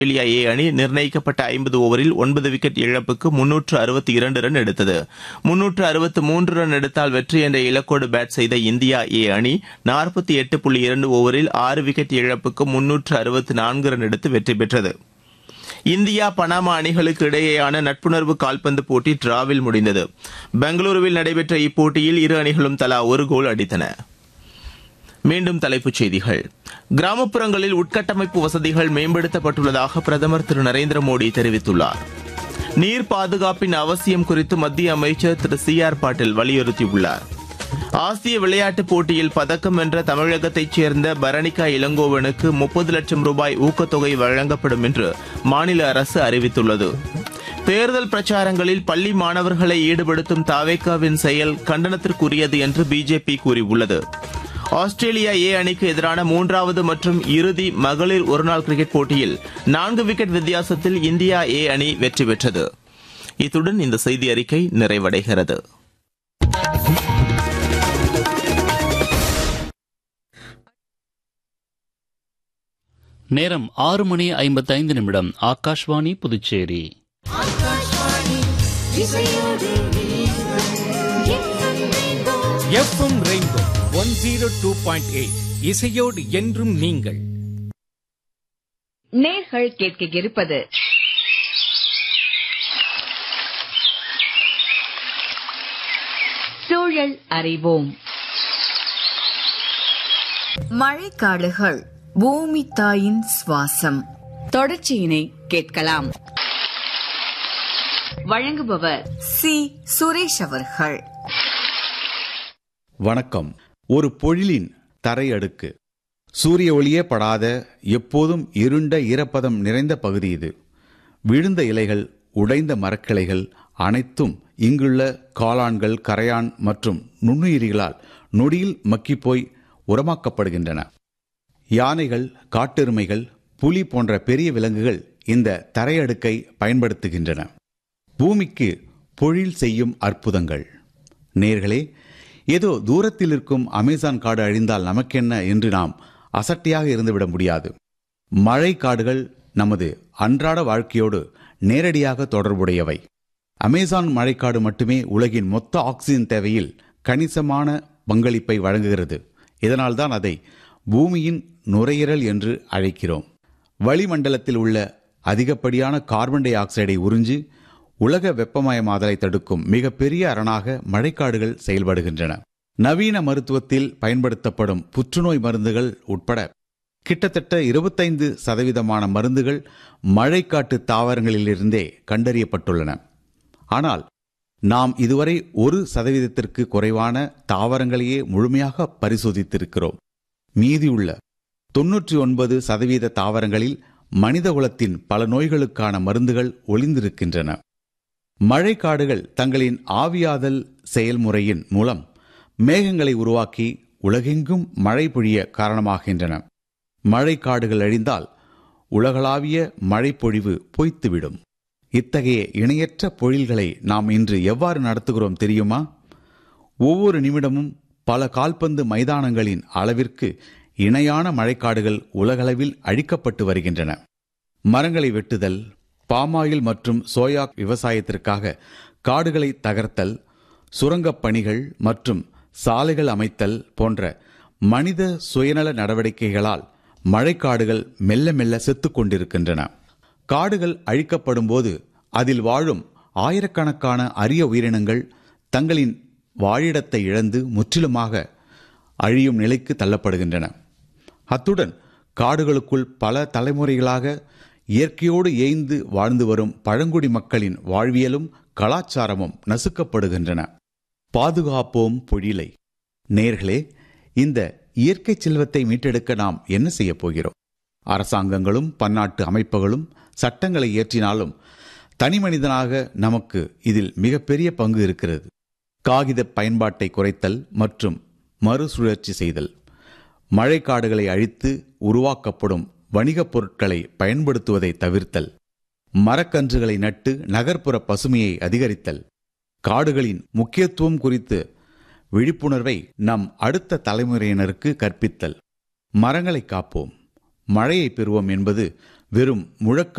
Australia A அணி நிர்ணயிக்கப்பட்ட ஐம்பது ஓவரில் ஒன்பது விக்கெட் இழப்புக்கு முன்னூற்று அறுபத்தி இரண்டு ரன் எடுத்தது முன்னூற்று அறுபத்து மூன்று ரன் எடுத்தால் வெற்றி என்ற இலக்கோடு பேட் செய்த இந்தியா ஏ அணி நாற்பத்தி எட்டு புள்ளி இரண்டு ஓவரில் ஆறு விக்கெட் இழப்புக்கு முன்னூற்று அறுபத்து நான்கு ரன் எடுத்து வெற்றி பெற்றது இந்தியா பனாமா அணிகளுக்கு இடையேயான நட்புணர்வு கால்பந்து போட்டி டிராவில் முடிந்தது பெங்களூருவில் நடைபெற்ற இப்போட்டியில் இரு அணிகளும் தலா ஒரு கோல் அடித்தன மீண்டும் தலைப்புச் செய்திகள் கிராமப்புறங்களில் உட்கட்டமைப்பு வசதிகள் மேம்படுத்தப்பட்டுள்ளதாக பிரதமர் திரு நரேந்திர மோடி தெரிவித்துள்ளார் நீர் பாதுகாப்பின் அவசியம் குறித்து மத்திய அமைச்சர் திரு சி ஆர் பாட்டீல் வலியுறுத்தியுள்ளார் ஆசிய விளையாட்டுப் போட்டியில் பதக்கம் வென்ற தமிழகத்தைச் சேர்ந்த பரணிகா இளங்கோவனுக்கு முப்பது லட்சம் ரூபாய் ஊக்கத்தொகை வழங்கப்படும் என்று மாநில அரசு அறிவித்துள்ளது தேர்தல் பிரச்சாரங்களில் பள்ளி மாணவர்களை ஈடுபடுத்தும் தாவேக்காவின் செயல் கண்டனத்திற்குரியது என்று பிஜேபி கூறியுள்ளது ஆஸ்திரேலியா ஏ அணிக்கு எதிரான மூன்றாவது மற்றும் இறுதி மகளிர் ஒருநாள் கிரிக்கெட் போட்டியில் நான்கு விக்கெட் வித்தியாசத்தில் இந்தியா ஏ அணி வெற்றி பெற்றது இத்துடன் இந்த செய்தி அறிக்கை நிறைவடைகிறது நேரம் ஆறு மணி ஐம்பத்தைந்து நிமிடம் Akashvani Puducherry FM rainbow one zero two point eight இசையோடு என்றும் நீங்கள் நேர்கள் கேட்க இருப்பது சூழல் அறிவோம் மழைக்காடுகள் பூமி தாயின் சுவாசம் தொடர்ச்சியினை கேட்கலாம் வழங்குபவர் சி சுரேஷ் அவர்கள் வணக்கம் ஒரு பொழிலின் தரை அடுக்கு சூரிய ஒளியே படாத எப்போதும் இருண்ட ஈரப்பதம் நிறைந்த பகுதி இது விழுந்த இலைகள் உடைந்த மரக்கிளைகள் அனைத்தும் இங்குள்ள காளான்கள் கரையான் மற்றும் நுண்ணுயிரிகளால் நொடியில் மக்கிப்போய் உரமாக்கப்படுகின்றன யானைகள் காட்டெருமைகள் புலி போன்ற பெரிய விலங்குகள் இந்த தரையடுக்கை பயன்படுத்துகின்றன பூமிக்கு பொழில் செய்யும் அற்புதங்கள் நேர்களே ஏதோ தூரத்தில் இருக்கும் அமேசான் காடு அழிந்தால் நமக்கென்ன என்று நாம் அசட்டையாக இருந்துவிட முடியாது மழை காடுகள் நமது அன்றாட வாழ்க்கையோடு நேரடியாக தொடர்புடையவை அமேசான் மழைக்காடு மட்டுமே உலகின் மொத்த ஆக்சிஜன் தேவையில் கணிசமான பங்களிப்பை வழங்குகிறது இதனால்தான் அதை பூமியின் நுரையீரல் என்று அழைக்கிறோம் வளிமண்டலத்தில் உள்ள அதிகப்படியான கார்பன் டை ஆக்சைடை உறிஞ்சி உலக வெப்பமயமாதலை தடுக்கும் மிகப்பெரிய அரணாக மழைக்காடுகள் செயல்படுகின்றன நவீன மருத்துவத்தில் பயன்படுத்தப்படும் புற்றுநோய் மருந்துகள் உட்பட கிட்டத்தட்ட இருபத்தைந்து சதவீதமான மருந்துகள் மழைக்காட்டு தாவரங்களிலிருந்தே கண்டறியப்பட்டுள்ளன ஆனால் நாம் இதுவரை ஒரு சதவீதத்திற்கு குறைவான தாவரங்களையே முழுமையாக பரிசோதித்திருக்கிறோம் மீதியுள்ள தொன்னூற்றி ஒன்பது சதவீத தாவரங்களில் மனிதகுலத்தின் பல நோய்களுக்கான மருந்துகள் ஒளிந்திருக்கின்றன மழைக்காடுகள் தங்களின் ஆவியாதல் செயல்முறையின் மூலம் மேகங்களை உருவாக்கி உலகெங்கும் மழை பொழிய காரணமாகின்றன மழைக்காடுகள் அழிந்தால் உலகளாவிய மழைப்பொழிவு பொய்த்துவிடும் இத்தகைய இணையற்ற பொழில்களை நாம் இன்று எவ்வாறு நடத்துகிறோம் தெரியுமா ஒவ்வொரு நிமிடமும் பல கால்பந்து மைதானங்களின் அளவிற்கு இணையான மழைக்காடுகள் உலகளவில் அழிக்கப்பட்டு வருகின்றன மரங்களை வெட்டுதல் பாமாயில் மற்றும் சோயா விவசாயத்திற்காக காடுகளை தகர்த்தல் சுரங்கப் பணிகள் மற்றும் சாலைகள் அமைத்தல் போன்ற மனித சுயநல நடவடிக்கைகளால் மழைக்காடுகள் மெல்ல மெல்ல செத்துக் கொண்டிருக்கின்றன காடுகள் அழிக்கப்படும் போது அதில் வாழும் ஆயிரக்கணக்கான அரிய உயிரினங்கள் தங்களின் வாழிடத்தை இழந்து முற்றிலுமாக அழியும் நிலைக்கு தள்ளப்படுகின்றன அத்துடன் காடுகளுக்குள் பல தலைமுறைகளாக இயற்கையோடு ஏய்ந்து வாழ்ந்து வரும் பழங்குடி மக்களின் வாழ்வியலும் கலாச்சாரமும் நசுக்கப்படுகின்றன பாதுகாப்போம் பொழிலை நேர்களே இந்த இயற்கை செல்வத்தை மீட்டெடுக்க நாம் என்ன செய்ய போகிறோம் அரசாங்கங்களும் பன்னாட்டு அமைப்புகளும் சட்டங்களை இயற்றினாலும் தனி மனிதனாக நமக்கு இதில் மிகப்பெரிய பங்கு இருக்கிறது காகித பயன்பாட்டை குறைத்தல் மற்றும் மறுசுழற்சி செய்தல் மழைக்காடுகளை அழித்து உருவாக்கப்படும் வணிகப் பொருட்களை பயன்படுத்துவதை தவிர்த்தல் மரக்கன்றுகளை நட்டு நகர்ப்புற பசுமையை அதிகரித்தல் காடுகளின் முக்கியத்துவம் குறித்து விழிப்புணர்வை நம் அடுத்த தலைமுறையினருக்கு கற்பித்தல் மரங்களை காப்போம் மழையை பெறுவோம் என்பது வெறும் முழக்க